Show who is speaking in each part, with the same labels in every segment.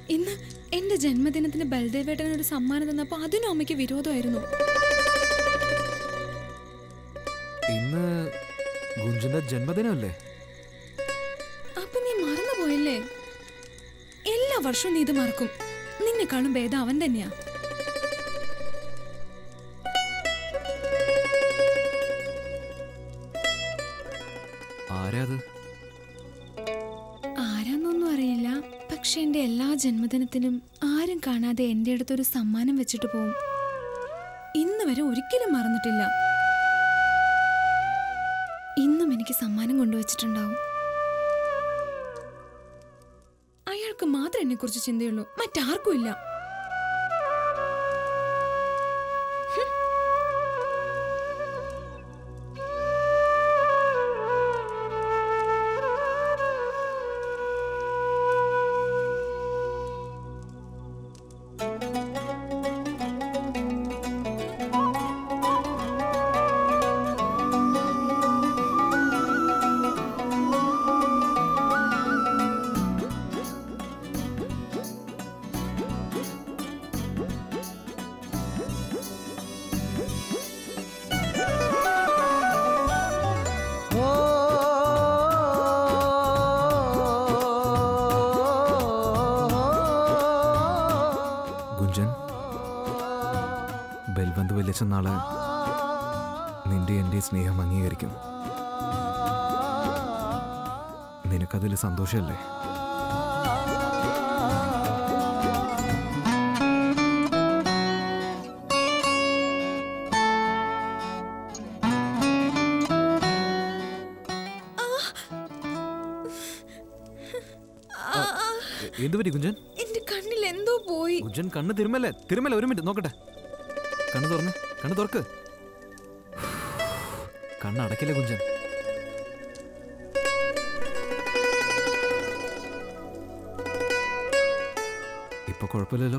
Speaker 1: ഇന്ന് എന്റെ ജന്മദിനത്തിന് ബൽദേവേട്ടന് ഒരു സമ്മാനം തന്നപ്പോ അതിനും അമ്മയ്ക്ക് വിരോധമായിരുന്നു
Speaker 2: ഇന്ന് ഗുഞ്ചന്റെ ജന്മദിനമല്ലേ
Speaker 1: അപ്പൊ നീ മറന്നുപോയല്ലേ എല്ലാ വർഷവും നീ ഇത് മറക്കും നിന്നെക്കാളും ഭേദം അവൻ തന്നെയാ
Speaker 2: ആരാ അത്
Speaker 1: ആരാന്നൊന്നും അറിയില്ല പക്ഷെ എന്റെ എല്ലാ ജന്മദിനത്തിനും ആരും കാണാതെ എന്റെ അടുത്തൊരു സമ്മാനം വെച്ചിട്ട് പോവും ഇന്ന് വരെ ഒരിക്കലും മറന്നിട്ടില്ല ഇന്നും എനിക്ക് സമ്മാനം കൊണ്ടുവച്ചിട്ടുണ്ടാവും അയാൾക്ക് മാത്രം എന്നെ കുറിച്ച് ചിന്തയുള്ളൂ മറ്റാർക്കും ഇല്ല
Speaker 2: ഗുഞ്ചൻ ബൽബന്ത് വലിച്ച നാള് നിന്റെ എൻ്റെ സ്നേഹം അംഗീകരിക്കും നിനക്കതിൽ സന്തോഷമല്ലേ എന്ത് പറ്റി കുഞ്ചൻ
Speaker 1: എന്റെ കണ്ണിൽ എന്തോ പോയി
Speaker 2: കുഞ്ചൻ കണ്ണ് തിരുമല്ലേ തിരുമല്ല ഒരു മിനിറ്റ് നോക്കട്ടെ കണ്ണ് തുറന്ന് കണ്ണ് തുറക്ക് കണ്ണ് അടക്കില്ല കുഞ്ചൻ ഇപ്പൊ കുഴപ്പമില്ലല്ലോ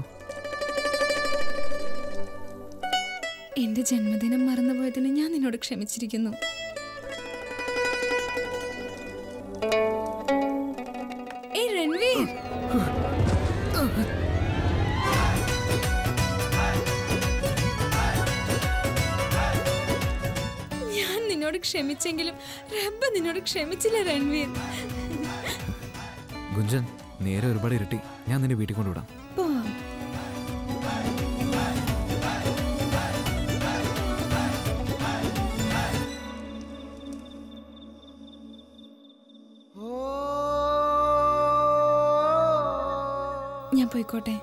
Speaker 1: എന്റെ ജന്മദിനം മറന്നുപോയതിന് ഞാൻ നിന്നോട് ക്ഷമിച്ചിരിക്കുന്നു ഏയ് രൺവീർ ഞാൻ നിന്നോട് ക്ഷമിച്ചെങ്കിലും റബ്ബ് നിന്നോട് ക്ഷമിച്ചില്ല രൺവീർ
Speaker 2: ഗുഞ്ചൻ നേരെ ഒരുപാട് ഇരട്ടി ഞാൻ നിന്നെ വീട്ടിൽ കൊണ്ടുവിടാം
Speaker 1: പോവാം ഞാൻ പോയിക്കോട്ടെ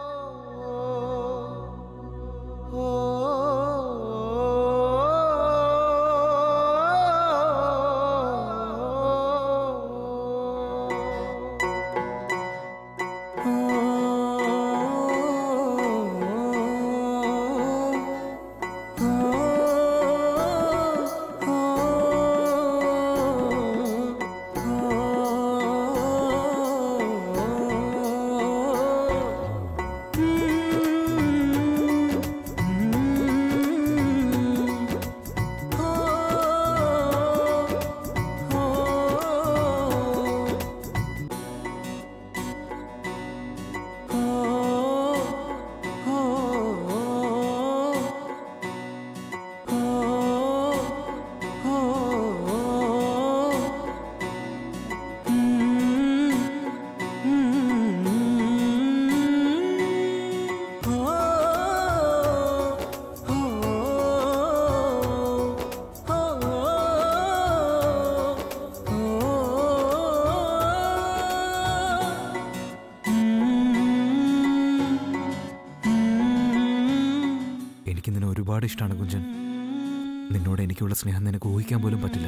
Speaker 2: എനിക്ക് നിന്നെ ഒരുപാട് ഇഷ്ടമാണ് കുഞ്ചൻ നിന്നോട് എനിക്കുള്ള സ്നേഹം നിനക്ക് ഊഹിക്കാൻ പോലും പറ്റില്ല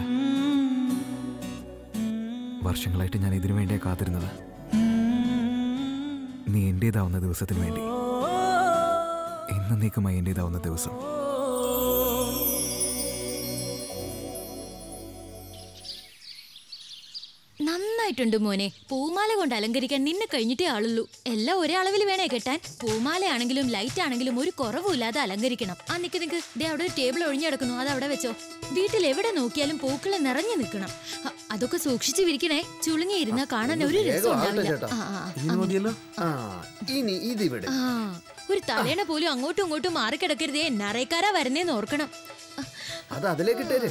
Speaker 2: വർഷങ്ങളായിട്ട് ഞാൻ ഇതിനു വേണ്ടിയാ കാത്തിരുന്നത് നീ എന്റേതാവുന്ന ദിവസത്തിന് വേണ്ടി എന്നേക്കുമായി എന്റേതാവുന്ന ദിവസം
Speaker 3: നന്നായിട്ടുണ്ട് മോനെ പൂമാല കൊണ്ട് അലങ്കരിക്കാൻ നിന്നെ കഴിഞ്ഞിട്ടേ ആളുള്ളൂ എല്ലാം ഒരേ അളവിൽ വേണേ കെട്ടാൻ പൂമാലയാണെങ്കിലും ലൈറ്റ് ആണെങ്കിലും ഒരു കുറവുമില്ലാതെ അലങ്കരിക്കണം ആ നിക്ക് നിക്ക് ദേ അവിടെ ഒരു ടേബിൾ ഒഴിഞ്ഞു കിടക്കുന്നു അത് അവിടെ വെച്ചോ വീട്ടിൽ എവിടെ നോക്കിയാലും പൂക്കളെ നിറഞ്ഞു നിൽക്കണം അ- അതൊക്കെ സൂക്ഷിച്ചു വിരിക്കണേ ചുളുങ്ങിയിരുന്നാ കാണാൻ ഒരു രസം
Speaker 4: വേഗം ആവട്ടെ
Speaker 3: ഉണ്ടാവില്ല
Speaker 4: ചേട്ടാ.
Speaker 3: ആ, ആ,
Speaker 2: ഇനി മതിയല്ലോ
Speaker 4: ആ ഇനി ഇതിവിടെ
Speaker 3: ആ ഒരു തലേണ പോലും അങ്ങോട്ടും ഇങ്ങോട്ടും മാറിക്കിടക്കരുതേ നറേക്കാരാ വരുന്നേന്ന് ഓർക്കണം
Speaker 4: അത് അതിലേക്ക് ഇട്ടേര്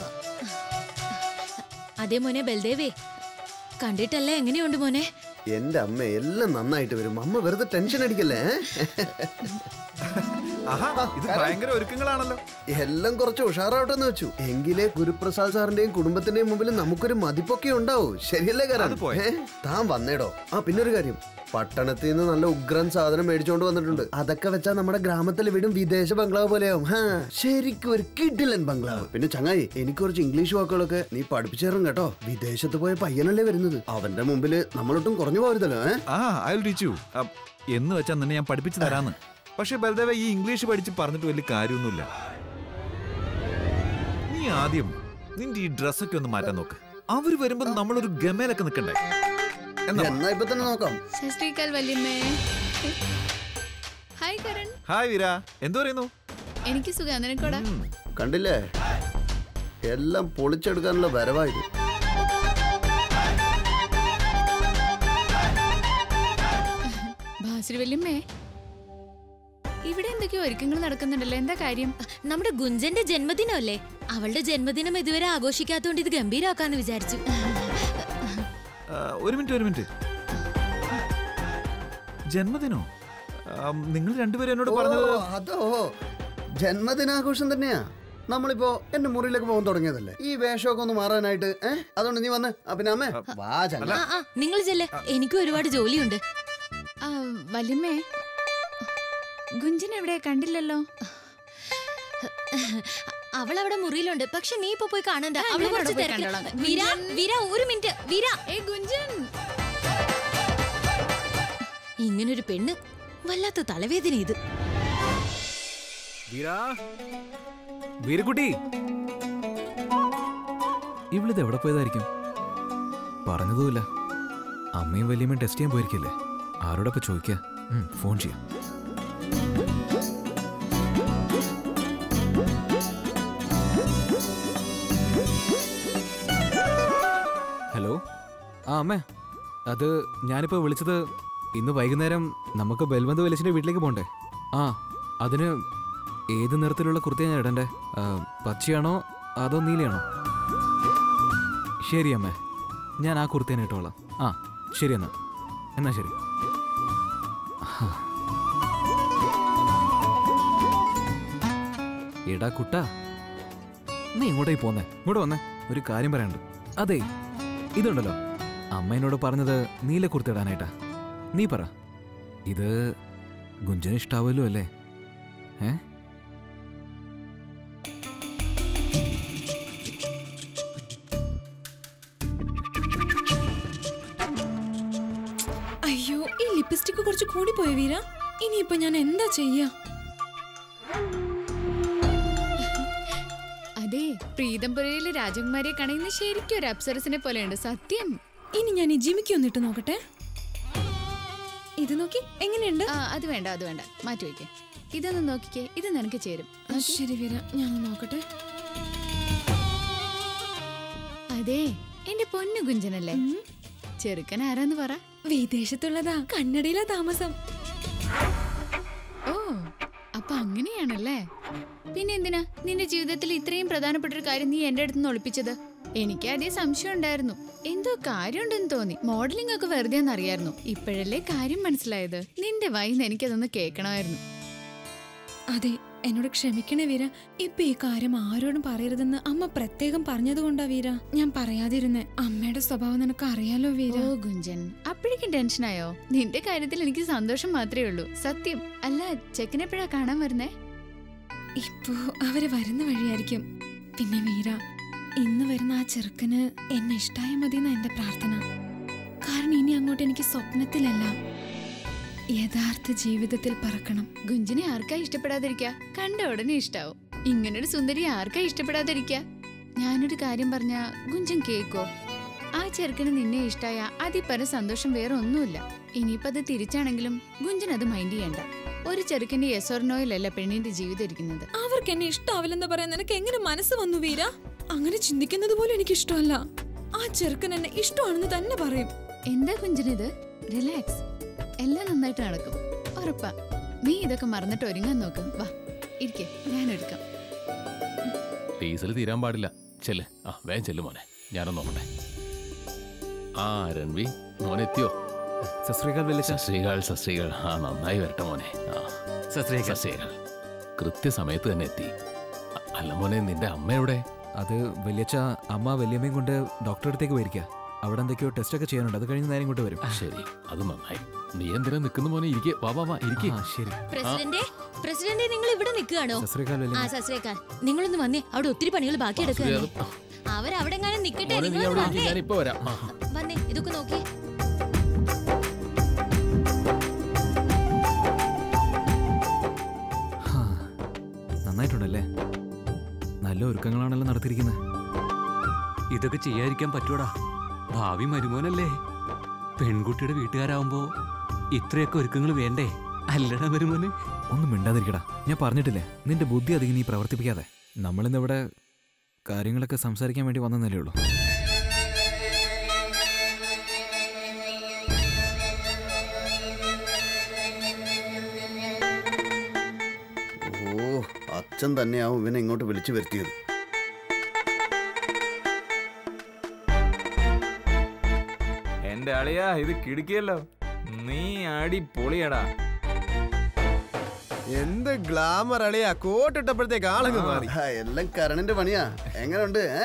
Speaker 3: അതേ മോനെ ബൽദേവേ കണ്ടിട്ടല്ലേ എങ്ങനെയുണ്ട് മോനെ
Speaker 4: എന്റെ അമ്മ എല്ലാം നന്നായിട്ട് വരും അമ്മ വെറുതെ ടെൻഷൻ അടിക്കല്ലേ
Speaker 2: ആഹാ ഇത് ഭയങ്കര ഒരുക്കങ്ങളാണല്ലോ
Speaker 4: എല്ലാം കുറച്ച് ഉഷാറാവട്ടെ എന്ന് വെച്ചു എങ്കിലേ ഗുരുപ്രസാദ് സാറിന്റെയും കുടുംബത്തിന്റെയും മുമ്പിൽ നമുക്കൊരു മതിപ്പൊക്കെ ഉണ്ടാവും ശരിയല്ലേ കാരണം
Speaker 2: അത് പോയി.
Speaker 4: താൻ വന്നേടോ ആ പിന്നൊരു കാര്യം പട്ടണത്തിൽ നിന്ന് നല്ല ഉഗ്രൻ സാധനം മേടിച്ചോണ്ട് വന്നിട്ടുണ്ട് അതൊക്കെ വെച്ചാ നമ്മുടെ ഗ്രാമത്തിൽ വീടും വിദേശ ബംഗ്ലാവ് പോലെയാവും ഹാ ശരിക്കും ഒരു കിഡിലൻ ബംഗ്ലാവ് പിന്നെ ചങ്ങായി എനിക്ക് കുറച്ച് ഇംഗ്ലീഷ് വാക്കുകളൊക്കെ നീ പഠിപ്പിച്ചു തരും കേട്ടോ വിദേശത്ത് പോയ പയ്യനല്ലേ വരുന്നത് അവന്റെ മുമ്പിൽ നമ്മളൊട്ടും കുറഞ്ഞു പോരുതല്ലോ ഏ
Speaker 5: ആ ഐ ടീച്ചു എന്ന് വെച്ചാൽ നിന്നെ ഞാൻ പഠിപ്പിച്ചു തരാന്ന് പക്ഷെ ബലദേവ ഈ ഇംഗ്ലീഷ് പഠിച്ച് പറഞ്ഞിട്ട് വലിയ കാര്യമൊന്നുമില്ല നീ ആദ്യം നിന്റെ ഈ ഡ്രസ്സൊക്കെ ഒന്ന് മാറ്റാൻ നോക്ക് അവര് വരുമ്പോ നമ്മളൊരു ഗമയിലൊക്കെ നിക്കണ്ടേ എന്നാ
Speaker 4: എന്നാ ഇപ്പൊ തന്നെ നോക്കാം
Speaker 1: ശശ്രീകാൽ വല്യമ്മേ ഹായ് കരൺ
Speaker 5: ഹായ് വീര എന്തു പറയുന്നു
Speaker 1: എനിക്ക് സുഖം നിനക്കോടാ
Speaker 5: ഉം.
Speaker 4: കണ്ടില്ലേ എല്ലാം പൊളിച്ചെടുക്കാനുള്ള വരവായത്
Speaker 1: ഭാസുരി വല്യമ്മേ ഇവിടെ എന്തൊക്കെയോ ഒരുക്കങ്ങൾ നടക്കുന്നുണ്ടല്ലോ എന്താ കാര്യം
Speaker 3: നമ്മുടെ ഗുഞ്ചന്റെ ജന്മദിനമല്ലേ അവളുടെ ജന്മദിനം ഇതുവരെ ആഘോഷിക്കാത്തോണ്ട് ഇത് ഗംഭീരാക്കാന്ന് വിചാരിച്ചു
Speaker 5: ആ, ഒരു മിനിറ്റ് ഒരു മിനിറ്റ് ജന്മദിനോ നിങ്ങൾ രണ്ടുപേരും എന്നോട് പറഞ്ഞത്
Speaker 4: ഓ, അതോ ജന്മദിനാഘോഷം തന്നെയാ നമ്മളിപ്പോ എന്റെ മുറിയിലേക്ക് പോകാൻ തുടങ്ങിയതല്ലേ ഈ വേഷമൊക്കെ ഒന്ന് മാറാനായിട്ട് ഏഹ് അതുകൊണ്ട് നീ വന്ന് ആ, പിന്നെ അമ്മേ വാ ചങ്ങ
Speaker 3: ആ ആ നിങ്ങൾ ചെല്ലെ എനിക്കും ഒരുപാട് ജോലിയുണ്ട്
Speaker 1: ആ വല്യമ്മേ ഗുഞ്ചൻ എവിടെ കണ്ടില്ലല്ലോ
Speaker 3: അവൾ അവിടെ മുറിയിലുണ്ട് പക്ഷെ നീ ഇപ്പൊ പോയി കാണണ്ട
Speaker 1: ആ,
Speaker 3: അവള്
Speaker 1: ഞാൻ
Speaker 3: കുറച്ച്
Speaker 1: അവിടെ പോയി
Speaker 3: തിരക്ക്.
Speaker 1: കണ്ടോളാം.
Speaker 3: വീര വീര ഒരു മിനിറ്റ് വീര
Speaker 1: ഏ ഗുഞ്ചൻ
Speaker 3: ഇങ്ങനൊരു പെണ്ണ് വല്ലാത്ത തലവേദന ഇത്
Speaker 2: വീരാ വീരക്കുട്ടി ഇവളിത് എവിടെ പോയതായിരിക്കും പറഞ്ഞതുമില്ല അമ്മയും വലിയമ്മയും ടെസ്റ്റ് ചെയ്യാൻ പോയിരിക്കില്ലേ ആരോടൊക്കെ ചോദിക്കുക ഉം, ഫോൺ ചെയ്യാം ഹലോ ആ അമ്മേ അത് ഞാനിപ്പോൾ വിളിച്ചത് ഇന്ന് വൈകുന്നേരം നമുക്ക് ബൽവന്ത് വലിച്ചിൻ്റെ വീട്ടിലേക്ക് പോകണ്ടേ ആ അതിന് ഏത് നിറത്തിലുള്ള കുർത്തിയാ ഞാൻ ഇടണ്ടേ ആ, പച്ചയാണോ അതോ നീലയാണോ ശരി അമ്മേ ഞാൻ ആ കുർത്തിയാണ് ഇട്ടോളാം ആ ശരി എന്നാ എന്നാ ശരി ഹാ. എടാ കുട്ട നീ ഇങ്ങോട്ടേക്ക് പോന്നേ ഇങ്ങോട്ട് വന്നേ ഒരു കാര്യം പറയാനുണ്ട് അതെ ഇതുണ്ടല്ലോ അമ്മ എന്നോട് പറഞ്ഞത് നീല കുർത്തി ഇടാനായിട്ടാ നീ പറ ഇത് ഗുഞ്ചന് ഇഷ്ടാവല്ലോ അല്ലേ ഏ
Speaker 1: അയ്യോ ഈ ലിപ്സ്റ്റിക് കുറച്ച് കൂടിപ്പോയോ വീര ഇനിയിപ്പോ ഞാൻ എന്താ ചെയ്യാ അതെ പ്രീതംപുരയിലെ രാജകുമാരിയെ കണയുന്ന ശരിക്കും ഒരു അപ്സരസിനെ പോലെയുണ്ട് സത്യം ഇനി ഞാൻ ഈ ജിമിക്ക് ഒന്നിട്ട് നോക്കട്ടെ ഇത് നോക്കി എങ്ങനെയുണ്ട് അത് വേണ്ട അത് വേണ്ട മാറ്റി വയ്ക്കേ ഇതൊന്ന് നോക്കിക്കേ ഇത് നിനക്ക് ചേരും ശരി വീര ഞാൻ നോക്കട്ടെ അതെ എന്റെ പൊന്നു കുഞ്ചനല്ലേ ചെറുക്കൻ ആരാന്ന് പറ വിദേശത്തുള്ളതാ കന്നഡയിലാ താമസം ഓ അപ്പൊ അങ്ങനെയാണല്ലേ പിന്നെ എന്തിനാ നിന്റെ ജീവിതത്തിൽ ഇത്രയും പ്രധാനപ്പെട്ട ഒരു കാര്യം നീ എന്റെ അടുത്ത് നിന്ന് ഒളിപ്പിച്ചത് എനിക്ക് ആദ്യം സംശയം ഉണ്ടായിരുന്നു എന്തോ കാര്യമുണ്ടെന്ന് തോന്നി മോഡലിംഗ് ഒക്കെ വെറുതെ അറിയായിരുന്നു ഇപ്പോഴല്ലേ കാര്യം മനസ്സിലായത് നിന്റെ വായിന്ന് എനിക്കതൊന്ന് കേൾക്കണമായിരുന്നു അതെ എന്നോട് ക്ഷമിക്കണേ വീര ഇപ്പൊ ഈ കാര്യം ആരോടും പറയരുതെന്ന് അമ്മ പ്രത്യേകം പറഞ്ഞതുകൊണ്ടാ വീര ഞാൻ പറയാതിരുന്നേ അമ്മയുടെ സ്വഭാവം നിനക്ക് അറിയാലോ വീര ഓ ഗുഞ്ചൻ അപ്പോഴേക്കും ടെൻഷനായോ നിന്റെ കാര്യത്തിൽ എനിക്ക് സന്തോഷം മാത്രമേ ഉള്ളൂ സത്യം അല്ല ചെക്കനെപ്പോഴാ കാണാൻ വരുന്നേ ഇപ്പോ അവര് വരുന്ന വഴിയായിരിക്കും പിന്നെ വീര ഇന്ന് വരുന്ന ആ ചെറുക്കന് എന്നെ ഇഷ്ടായ മതിയെന്ന എന്റെ പ്രാർത്ഥന കാരണം ഇനി അങ്ങോട്ട് എനിക്ക് സ്വപ്നത്തിലല്ല യഥാർത്ഥ ജീവിതത്തിൽ പറക്കണം ഗുഞ്ചിനെ ആർക്കാ ഇഷ്ടപ്പെടാതിരിക്ക കണ്ട ഉടനെ ഇഷ്ടാവും ഇങ്ങനൊരു സുന്ദരി ആർക്കാ ഇഷ്ടപ്പെടാതിരിക്ക ഞാനൊരു കാര്യം പറഞ്ഞ ഗുഞ്ചൻ കേക്കോ ആ ചെറുക്കന് നിന്നെ ഇഷ്ടായ അതിപ്പര സന്തോഷം വേറെ ഒന്നുമില്ല ഇനിയിപ്പോ അത് തിരിച്ചാണെങ്കിലും ഗുഞ്ചൻ അത് മൈൻഡ് ചെയ്യണ്ട ഒരു ചെറുക്കന്റെ യെസോർനോയിലല്ല പെണ്ണിന്റെ ജീവിതം ഇരിക്കുന്നത്
Speaker 6: അവർക്ക് എന്നെ ഇഷ്ടാവില്ലെന്ന് പറയാൻ നിനക്ക് എങ്ങനെ മനസ്സ് വന്നു വീര അങ്ങനെ ചിന്തിക്കുന്നത് പോലും എനിക്ക് ഇഷ്ടമല്ല ആ ചെറുക്കൻ എന്നെ ഇഷ്ടമാണെന്ന് തന്നെ പറയും
Speaker 1: എന്താ കുഞ്ചനിത് റിലാക്സ് എല്ലാം നന്നായിട്ട് നടക്കും ഉറപ്പാ നീ ഇതൊക്കെ മറന്നിട്ട് ഒരുങ്ങാൻ നോക്കും വാ ഇരിക്കെ ഞാൻ എടുക്കാം
Speaker 7: ഡീസൽ തീരാൻ പാടില്ല ചെല്ല് ആ വേഗം ചെല്ലു മോനെ ഞാനൊന്ന് നോക്കട്ടെ ആ രൺവി മോനെത്തിയോ
Speaker 2: സസ്രീകാൽ വലിയ
Speaker 7: സസ്രീകൾ സസ്രീകൾ ആ നന്നായി വരട്ടെ മോനെ ആ സസ്രീകൾ കൃത്യസമയത്ത് തന്നെ എത്തി അ- അല്ല മോനെ നിന്റെ അമ്മയുടെ
Speaker 2: അത് വലിയച്ഛ അമ്മ വലിയമ്മയും കൊണ്ട് ഡോക്ടറെ അടുത്തേക്ക് പോയിരിക്കുക അവിടെ എന്തൊക്കെയോ ടെസ്റ്റ് ഒക്കെ ചെയ്യാനുണ്ട് അത് കഴിഞ്ഞ് നേരം ഇങ്ങോട്ട് വരും
Speaker 7: ശരി അത് നന്നായി നീ എന്തിനാ നിൽക്കുന്ന മോനെ ഇരിക്കെ വാ വാ വാ ഇരിക്കെ
Speaker 2: ആ ശരി
Speaker 3: പ്രസിഡന്റ് പ്രസിഡന്റ് നിങ്ങൾ ഇവിടെ നിൽക്കുകയാണോ
Speaker 2: സസ്രീകാൽ
Speaker 3: ആ
Speaker 2: വലിയ
Speaker 3: സസ്രേക്കാൽ നിങ്ങളൊന്ന് വന്നേ അവിടെ ഒത്തിരി പണികൾ ബാക്കി എടുക്കുകയാണ് അവരവിടെങ്ങാനും നിക്കട്ടെ
Speaker 7: മോനെ നീ
Speaker 3: നിങ്ങൾ
Speaker 7: അവിടെ
Speaker 3: വന്നേ
Speaker 7: ഇരിക്ക്, ഞാനിപ്പോ വരാം ആ,
Speaker 3: വന്നേ ഇതൊക്കെ നോക്കി
Speaker 2: ഹാ, നന്നായിട്ടുണ്ടല്ലേ നല്ല ഒരുക്കങ്ങളാണല്ലോ നടത്തിയിരിക്കുന്നത്
Speaker 8: ഇതൊക്കെ ചെയ്യാതിരിക്കാൻ പറ്റൂടാ ഭാവി മരുമോനല്ലേ പെൺകുട്ടിയുടെ വീട്ടുകാരാവുമ്പോ ഇത്രയൊക്കെ ഒരുക്കങ്ങൾ വേണ്ടേ അല്ലടാ മരുമോന്
Speaker 2: ഒന്നും മിണ്ടാതിരിക്കടാ ഞാൻ പറഞ്ഞിട്ടില്ലേ നിന്റെ ബുദ്ധി അധികം നീ പ്രവർത്തിപ്പിക്കാതെ നമ്മളിന്നിവിടെ കാര്യങ്ങളൊക്കെ സംസാരിക്കാൻ വേണ്ടി വന്നതല്ലേ ഉള്ളൂ
Speaker 4: ഓ അച്ഛൻ തന്നെയാവും ഇവനെ ഇങ്ങോട്ട് വിളിച്ചു വരുത്തിയത്
Speaker 5: എന്റെ അളിയാ ഇത് കിടുക്കിയല്ലോ നീ അടി പൊളിയടാ
Speaker 9: എന്ത് ഗ്ലാമർ അളിയാ കോട്ടിട്ടപ്പോഴത്തേക്ക് ആളങ്ങ് മാറി
Speaker 4: ആ, എല്ലാം കരണിന്റെ പണിയാ എങ്ങനെയുണ്ട് ഏ?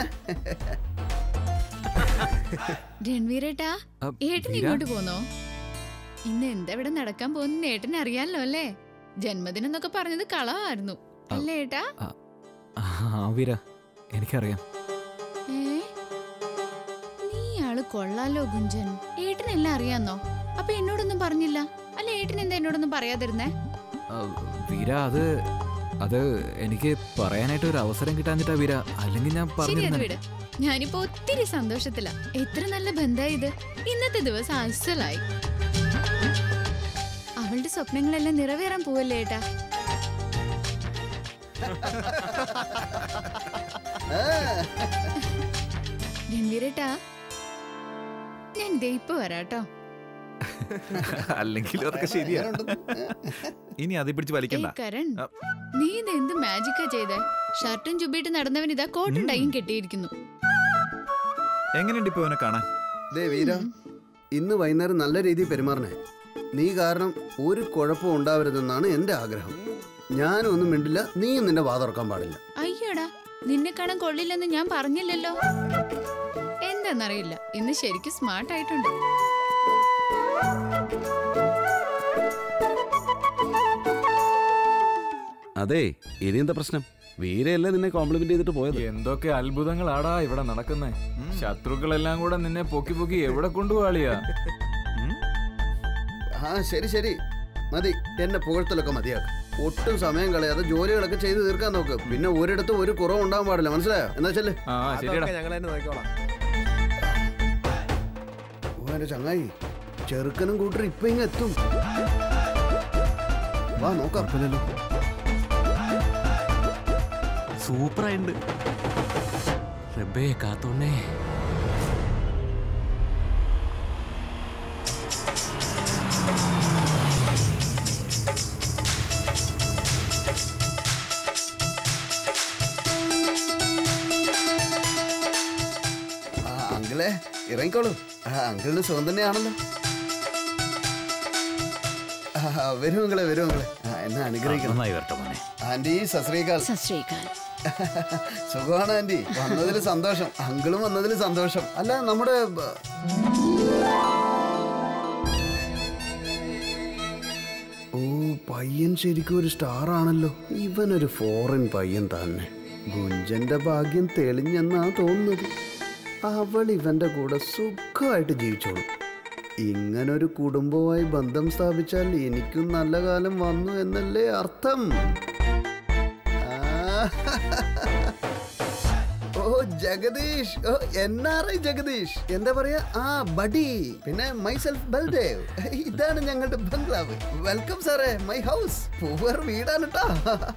Speaker 1: രൺവീരേട്ടാ
Speaker 2: ആ,
Speaker 1: ഏട്ടൻ
Speaker 2: വീര?
Speaker 1: ഇങ്ങോട്ട് പോന്നോ ഇന്ന് എന്താ ഇവിടെ നടക്കാൻ പോകുന്ന ഏട്ടന് അറിയാലോ അല്ലേ ജന്മദിനം എന്നൊക്കെ പറഞ്ഞത് കളവായിരുന്നു അല്ലേ ഏട്ടാ
Speaker 2: ആ വീര എനിക്കറിയാം
Speaker 1: ഏ? നീ ആള് കൊള്ളാലോ ഗുഞ്ചൻ ഏട്ടനെല്ലാം അറിയാന്നോ അപ്പൊ എന്നോടൊന്നും പറഞ്ഞില്ല അല്ല ഏട്ടൻ എന്താ എന്നോടൊന്നും പറയാതിരുന്നേ
Speaker 2: ആ, വീര അത് അത് എനിക്ക് പറയാനായിട്ട് ഒരു അവസരം കിട്ടാഞ്ഞിട്ടാ വീര അല്ലെങ്കിൽ ഞാൻ
Speaker 1: ശരി അത്
Speaker 2: പറഞ്ഞു
Speaker 1: വിട് ഞാനിപ്പോ ഒത്തിരി സന്തോഷത്തില എത്ര നല്ല ബന്ധായി ഇത് ഇന്നത്തെ ദിവസം അസലായി അവളുടെ സ്വപ്നങ്ങളെല്ലാം നിറവേറാൻ പോവല്ലേ ഏട്ടാ ഗംഭീരേട്ടാ ഞാൻ ദേ ഇപ്പൊ വരാട്ടോ
Speaker 5: അല്ലെങ്കിൽ അതൊക്കെ ശരിയാ ഇനി അതി പിടിച്ച്
Speaker 1: ഏയ്
Speaker 5: വലിക്കണ്ട
Speaker 1: കരൺ
Speaker 5: ആ.
Speaker 1: നീ ഇത് എന്ത് മാജിക്കാ ചെയ്തേ ഷർട്ടും ചുബിയിട്ട് നടന്നവൻ ഇതാ കോട്ടും ടൈയും കെട്ടിയിരിക്കുന്നു
Speaker 5: എങ്ങനെയുണ്ട് ഇപ്പൊ അവനെ കാണാൻ
Speaker 4: ദേ വീര ഇന്ന് വൈകുന്നേരം നല്ല രീതിയിൽ പെരുമാറണേ നീ കാരണം ഒരു കുഴപ്പവും ഉണ്ടാവരുതെന്നാണ് എന്റെ ആഗ്രഹം ഞാനും ഒന്നും മിണ്ടില്ല നീയും നിന്റെ വാതുറക്കാൻ പാടില്ല
Speaker 1: അയ്യോടാ നിന്നെ കാണാൻ കൊള്ളില്ലെന്ന് ഞാൻ പറഞ്ഞില്ലല്ലോ എന്താന്നറിയില്ല ഇന്ന് ശരിക്കും സ്മാർട്ട് ആയിട്ടുണ്ട്
Speaker 10: അതെ ഇനി എന്താ പ്രശ്നം വീരയല്ലേ നിന്നെ കോംപ്ലിമെന്റ് ചെയ്തിട്ട് പോയത്
Speaker 5: എന്തൊക്കെ അത്ഭുതങ്ങളാടാ ഇവിടെ നടക്കുന്നേ ശത്രുക്കളെല്ലാം കൂടെ നിന്നെ പൊക്കി പൊക്കി എവിടെ കൊണ്ടുപോകാളിയാ
Speaker 4: ആ ശരി ശരി മതി എന്നെ പുകഴ്ത്തലൊക്കെ മതിയാക്കും ഒട്ടും സമയം കളയാതെ ജോലികളൊക്കെ ചെയ്ത് തീർക്കാൻ നോക്ക് പിന്നെ ഒരിടത്തും ഒരു കുറവ് ഉണ്ടാവാൻ പാടില്ല മനസ്സിലായോ എന്നാ ചെല്ലേ
Speaker 5: ആ ശരിയടാ
Speaker 9: ഞങ്ങൾ തന്നെ നോക്കിക്കോളാം
Speaker 4: ഓ എന്റെ ചങ്ങായി ചെറുക്കനും കൂട്ടർ ഇപ്പൊ ഇങ്ങ് എത്തും വാ നോക്കാം
Speaker 2: കുഴപ്പമില്ലല്ലോ
Speaker 8: സൂപ്പറായിട്ടുണ്ട് റബ്ബേ കാത്തോണ്ണേ
Speaker 4: ആ അങ്കിളെ ഇറങ്ങിക്കോളൂ ആ അങ്കിളിന് സുഖം തന്നെയാണല്ലോ ആ, വരൂ അങ്കിളെ വരൂ അങ്കിളെ ആ, എന്നെ അനുഗ്രഹിക്കണം
Speaker 7: നന്നായി വരട്ടെ മോനെ
Speaker 4: ആന്റി സശ്രീകാൽ സുഖമാണ് ആന്റി വന്നതിൽ സന്തോഷം അങ്കിളും വന്നതിൽ സന്തോഷം അല്ല നമ്മുടെ ബ- ഓ പയ്യൻ ശരിക്കും ഒരു സ്റ്റാർ ആണല്ലോ ഇവനൊരു ഫോറിൻ പയ്യൻ തന്നെ ഗുഞ്ചന്റെ ഭാഗ്യം തെളിഞ്ഞെന്നാ തോന്നുന്നത് അവൾ ഇവന്റെ കൂടെ സുഖമായിട്ട് ജീവിച്ചോളും ഇങ്ങനൊരു കുടുംബവുമായി ബന്ധം സ്ഥാപിച്ചാൽ എനിക്കും നല്ല കാലം വന്നു എന്നല്ലേ അർത്ഥം ആ. ഓ ജഗദീഷ് ഓ എൻ ആർ ഐ ജഗദീഷ് എന്താ പറയാ ആ ബഡി പിന്നെ മൈസെൽഫ് ബൽദേവ് ഇതാണ് ഞങ്ങളുടെ ബംഗ്ലാവ് വെൽക്കം സാറേ മൈ ഹൗസ് പൂവർ വീടാണ് കേട്ടോ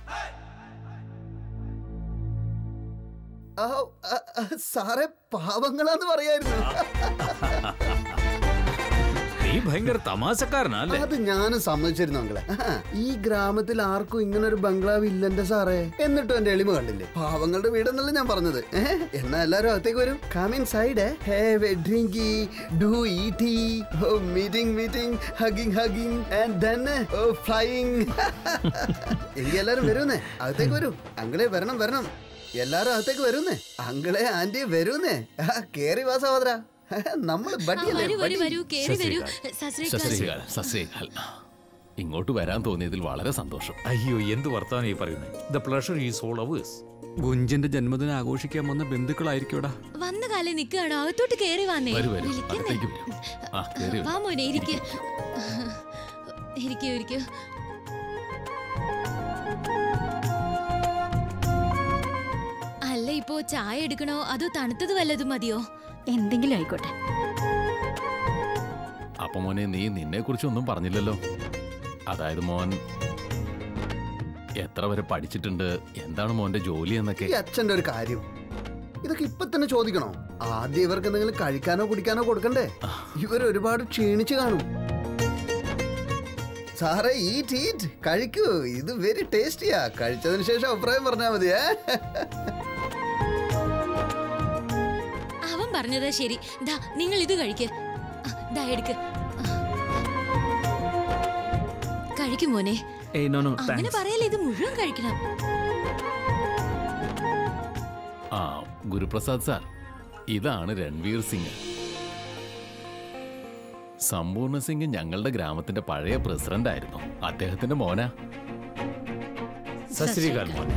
Speaker 4: ആ, ആ, ആ, സാറേ പാവങ്ങളാന്ന് പറയായിരുന്നു
Speaker 11: നീ ഭയങ്കര തമാശക്കാരനല്ലേ
Speaker 4: അത് ഞാനും സമ്മതിച്ചിരുന്നു അങ്ങളെ ഈ ഗ്രാമത്തിൽ ആർക്കും ഇങ്ങനെ ഒരു ബംഗ്ലാവ് ഇല്ലെന്റെ സാറേ എന്നിട്ടും എന്റെ എളിമ കണ്ടില്ലേ പാവങ്ങളുടെ വീടെന്നല്ല ഞാൻ പറഞ്ഞത് ഏഹ്? എന്നാ എല്ലാരും അകത്തേക്ക് വരും come in side have a drink do eat meeting meeting hugging hugging and then flying എങ്കിൽ എല്ലാരും വരുന്നേ അകത്തേക്ക് വരൂ അങ്ങളെ വരണം വരണം എല്ലാരും അകത്തേക്ക് വരുന്നേ അങ്ങളെ ആന്റി വരുന്നേ ആ, കേറി വാ സഹോദര നമ്മൾ
Speaker 3: ആ,
Speaker 4: ബഡിയല്ലേ
Speaker 3: വരൂ വരൂ
Speaker 4: ബഡി
Speaker 3: വരൂ കേറി വരൂ സസ്രീകാൽ
Speaker 7: സസ്രീകാൽ സസ്രീകാൽ ഇങ്ങോട്ട് വരാൻ തോന്നിയതിൽ വളരെ സന്തോഷം
Speaker 11: അയ്യോ എന്ത് വർത്താനം ഈ പറയുന്നത് the pleasure is all ours
Speaker 8: ഗുഞ്ചന്റെ ജന്മദിനം ആഘോഷിക്കാൻ വന്ന ബന്ധുക്കളായിരിക്കൂടാ
Speaker 3: വന്ന കാലം നിൽക്കുകയാണോ അകത്തോട്ട് കേറി വന്നേ
Speaker 7: വരൂ വരൂ
Speaker 3: വിളിക്കുന്നേ
Speaker 7: അകത്തേക്ക് വരൂ ആ കേറി വരൂ.
Speaker 3: വാ മോനെ ഇരിക്ക ഇരിക്കൂ ഇരിക്കൂ അല്ല ഇപ്പോ ചായ എടുക്കണോ അതോ തണുത്തത് വല്ലതും മതിയോ
Speaker 12: എന്തെങ്കിലും ആയിക്കോട്ടെ
Speaker 7: അപ്പൊ മോനെ നീ നിന്നെ കുറിച്ചൊന്നും പറഞ്ഞില്ലല്ലോ അതായത് മോൻ എത്ര വരെ പഠിച്ചിട്ടുണ്ട് എന്താണ് മോന്റെ ജോലി എന്നൊക്കെ
Speaker 4: ഈ അച്ഛന്റെ ഒരു കാര്യം ഇതൊക്കെ ഇപ്പൊ തന്നെ ചോദിക്കണോ ആദ്യം ഇവർക്ക് എന്തെങ്കിലും കഴിക്കാനോ കുടിക്കാനോ കൊടുക്കണ്ടേ ഇവർ ഒരുപാട് ക്ഷീണിച്ചു കാണും സാറേ ഈറ്റ് ഈറ്റ് കഴിക്കൂ ഇത് വെരി ടേസ്റ്റിയാ കഴിച്ചതിന് ശേഷം അഭിപ്രായം പറഞ്ഞാൽ മതിയേ
Speaker 3: അവൻ പറഞ്ഞതാ ശരി ദാ നിങ്ങൾ ഇത് കഴിക്ക് ആ, ദാ എടുക്ക് കഴിക്കും മോനെ
Speaker 11: ഏയ് നോ നോ
Speaker 3: അങ്ങനെ
Speaker 11: താങ്ക്സ്
Speaker 3: പറയല്ലേ ഇത് മുഴുവൻ കഴിക്കണം
Speaker 7: ആ ഗുരുപ്രസാദ് സാർ ഇതാണ് രൺവീർ സിംഗ് സമ്പൂർണ്ണ സിംഗ് ഞങ്ങളുടെ ഗ്രാമത്തിന്റെ പഴയ പ്രസിഡന്റ് ആയിരുന്നു അദ്ദേഹത്തിന്റെ മോന
Speaker 11: സസ്രീകാൽ മോനെ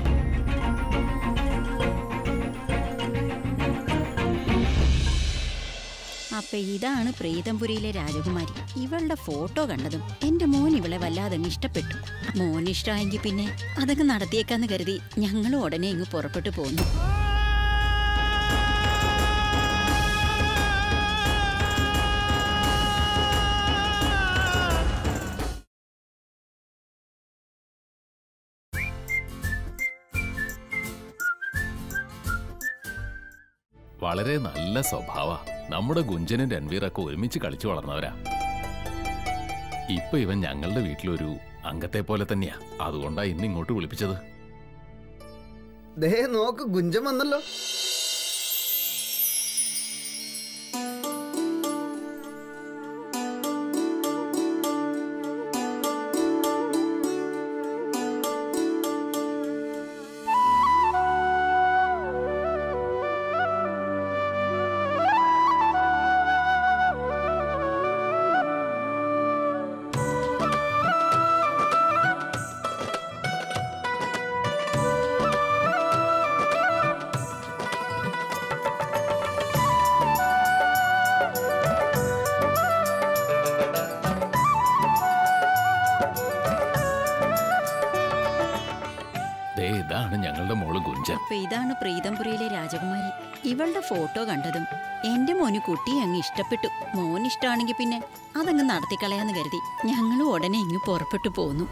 Speaker 12: അപ്പൊ ഇതാണ് പ്രീതംപുരിയിലെ രാജകുമാരി ഇവളുടെ ഫോട്ടോ കണ്ടതും എന്റെ മോൻ ഇവളെ വല്ലാതെ അങ്ങ് ഇഷ്ടപ്പെട്ടു മോൻ ഇഷ്ടമായെങ്കിൽ പിന്നെ അതൊക്കെ നടത്തിയേക്കാന്ന് കരുതി ഞങ്ങളും ഉടനെ ഇങ്ങ് പുറപ്പെട്ടു പോന്നു
Speaker 7: വളരെ നല്ല സ്വഭാവ നമ്മുടെ ഗുഞ്ചനും രൺവീറൊക്കെ ഒരുമിച്ച് കളിച്ചു വളർന്നവരാ ഇപ്പൊ ഇവൻ ഞങ്ങളുടെ വീട്ടിലൊരു അംഗത്തെ പോലെ തന്നെയാ അതുകൊണ്ടാ ഇന്ന് ഇങ്ങോട്ട് വിളിപ്പിച്ചത്
Speaker 4: ദേ നോക്ക് ഗുഞ്ചം വന്നല്ലോ
Speaker 7: ദേ ഇതാണ് ഞങ്ങളുടെ മോള് ഗുഞ്ചൻ
Speaker 12: അപ്പൊ ഇതാണ് പ്രീതംപുരിയിലെ രാജകുമാരി ഇവളുടെ ഫോട്ടോ കണ്ടതും എന്റെ മോന് കുട്ടിയെ അങ്ങ് ഇഷ്ടപ്പെട്ടു മോൻ ഇഷ്ടമാണെങ്കിൽ പിന്നെ അതങ്ങ് നടത്തിക്കളയാന്ന് കരുതി ഞങ്ങളും ഉടനെ ഇങ്ങ് പുറപ്പെട്ടു പോന്നു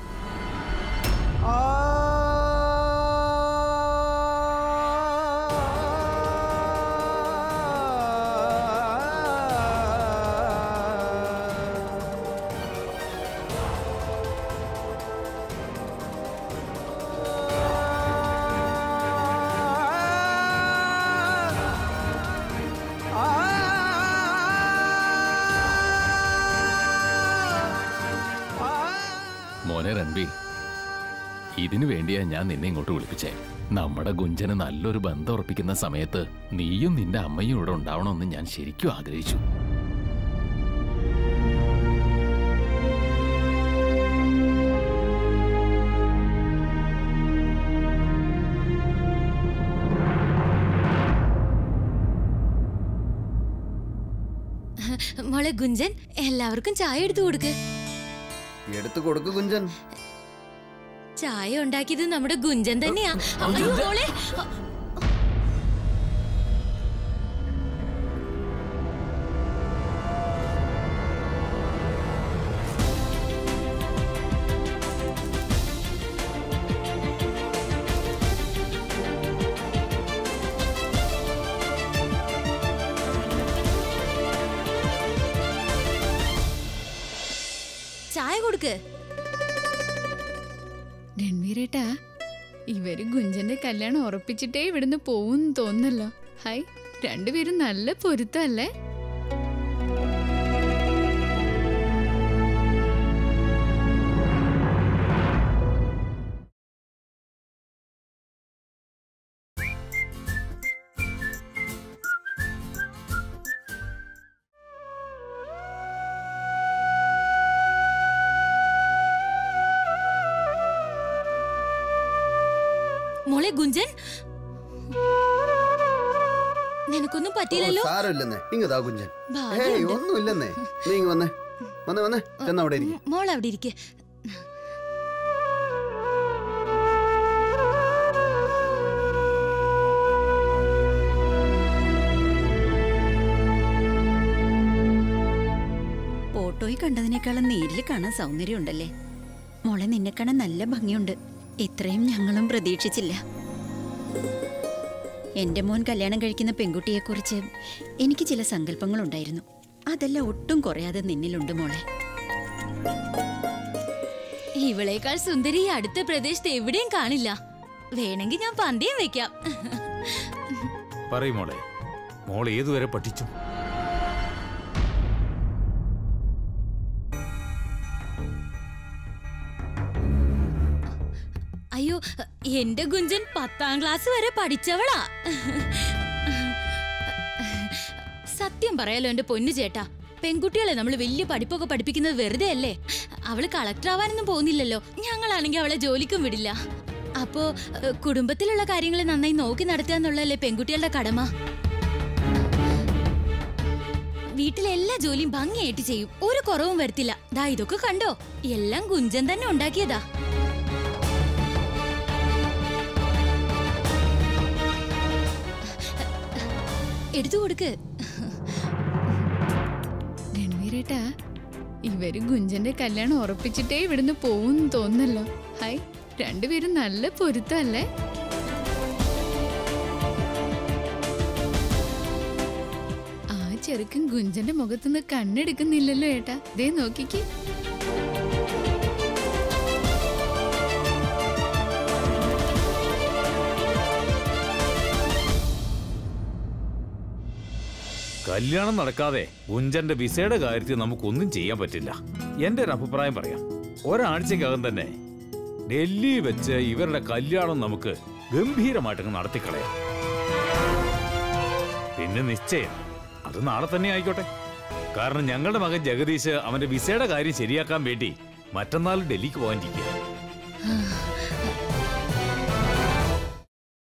Speaker 7: മോനെ രൺവീർ ഇതിനു വേണ്ടിയാ ഞാൻ നിന്നെ ഇങ്ങോട്ട് വിളിപ്പിച്ചേ നമ്മുടെ ഗുഞ്ചന് നല്ലൊരു ബന്ധം ഉറപ്പിക്കുന്ന സമയത്ത് നീയും നിന്റെ അമ്മയും ഇവിടെ ഉണ്ടാവണമെന്ന് ഞാൻ ശരിക്കും ആഗ്രഹിച്ചു
Speaker 3: മോളെ ഗുഞ്ചൻ എല്ലാവർക്കും ചായ എടുത്തു കൊടുക്ക്
Speaker 4: എടുത്തു കൊടുക്ക് കുഞ്ചൻ
Speaker 3: ചായ ഉണ്ടാക്കിയത് നമ്മുടെ ഗുഞ്ചൻ തന്നെയാ അയ്യോ മോളെ ചായ കൊടുക്ക്
Speaker 1: രൺവീരേട്ടാ ഇവര് ഗുഞ്ചന്റെ കല്യാണം ഉറപ്പിച്ചിട്ടേ ഇവിടുന്ന് പോവും തോന്നല്ലോ ഹായ് രണ്ടുപേരും നല്ല പൊരുത്തല്ലേ
Speaker 3: മോളെ ഗുഞ്ചൻ നിനക്കൊന്നും
Speaker 4: ഓ,
Speaker 3: പറ്റിയില്ലല്ലോ
Speaker 4: സാരമില്ലെന്നേ ഇങ്ങതാ കുഞ്ചൻ
Speaker 3: ഭാഗ്യമുണ്ട്.
Speaker 4: ഏയ് ഒന്നുമില്ലെന്നേ നീ ഇങ്ങ് വന്നേ വന്നേ വന്നേ ചെന്ന് അവിടെ ഇരിക്കും
Speaker 3: മോൾ അവിടെ ഇരിക്കെ
Speaker 12: ഫോട്ടോയിൽ കണ്ടതിനേക്കാളും നേരിൽ കാണാൻ സൗന്ദര്യം ഉണ്ടല്ലേ മോളെ നിന്നെ കാണാൻ നല്ല ഭംഗിയുണ്ട് ഇത്രയും ഞങ്ങളും പ്രതീക്ഷിച്ചില്ല എന്റെ മോൻ കല്യാണം കഴിക്കുന്ന പെൺകുട്ടിയെക്കുറിച്ച് എനിക്ക് ചില സങ്കല്പങ്ങളുണ്ടായിരുന്നു അതെല്ലാം ഒട്ടും കുറയാതെ നിന്നിലുണ്ട് മോളെ
Speaker 3: ഇവളേക്കാൾ സുന്ദരി ഈ അടുത്ത പ്രദേശത്ത് എവിടെയും കാണില്ല വേണമെങ്കിൽ ഞാൻ പന്തയം വെക്കാം
Speaker 11: പറയും മോളെ മോൾ ഏതുവരെ പഠിച്ചു
Speaker 3: അയ്യോ എന്റെ ഗുഞ്ചൻ പത്താം ക്ലാസ് വരെ പഠിച്ചവളാ സത്യം പറയാലോ എന്റെ പൊന്നു ചേട്ടാ പെൺകുട്ടികളെ നമ്മൾ വലിയ പഠിപ്പൊക്കെ പഠിപ്പിക്കുന്നത് വെറുതെ അല്ലേ അവള് കളക്ടർ ആവാനൊന്നും പോകുന്നില്ലല്ലോ ഞങ്ങളാണെങ്കിൽ അവളെ ജോലിക്കും വിടില്ല അപ്പോ ഏഹ്, കുടുംബത്തിലുള്ള കാര്യങ്ങൾ നന്നായി നോക്കി നടത്തുക എന്നുള്ളതല്ലേ പെൺകുട്ടികളുടെ കടമ വീട്ടിലെ എല്ലാ ജോലിയും ഭംഗിയായിട്ട് ചെയ്യും ഒരു കുറവും വരുത്തില്ല ദാ ഇതൊക്കെ കണ്ടോ എല്ലാം കുഞ്ചൻ തന്നെ ഉണ്ടാക്കിയതാ എടുത്തു കൊടുക്ക്
Speaker 1: രൺവീരേട്ടാ ഇവര് ഗുഞ്ചന്റെ കല്യാണം ഉറപ്പിച്ചിട്ടേ ഇവിടുന്ന് പോവും തോന്നല്ലോ ഹായ് രണ്ടുപേരും നല്ല പൊരുത്തല്ലേ ആ ചെറുക്കൻ ഗുഞ്ചന്റെ മുഖത്തുനിന്ന് കണ്ണെടുക്കുന്നില്ലല്ലോ ഏട്ടാ ദേ നോക്കിക്ക്
Speaker 11: കല്യാണം നടക്കാതെ കുഞ്ചന്റെ വിസയുടെ കാര്യത്തിൽ നമുക്കൊന്നും ചെയ്യാൻ പറ്റില്ല എന്റെ ഒരു അഭിപ്രായം പറയാം ഒരാഴ്ചക്കകം തന്നെ ഡൽഹി വെച്ച് ഇവരുടെ കല്യാണം നമുക്ക് ഗംഭീരമായിട്ടങ്ങ് നടത്തിക്കളയാം പിന്നെ നിശ്ചയം അത് നാളെ തന്നെ ആയിക്കോട്ടെ കാരണം ഞങ്ങളുടെ മകൻ ജഗദീശ് അവന്റെ വിസയുടെ കാര്യം ശരിയാക്കാൻ വേണ്ടി മറ്റന്നാൾ ഡൽഹിക്ക് പോകാനിരിക്കുക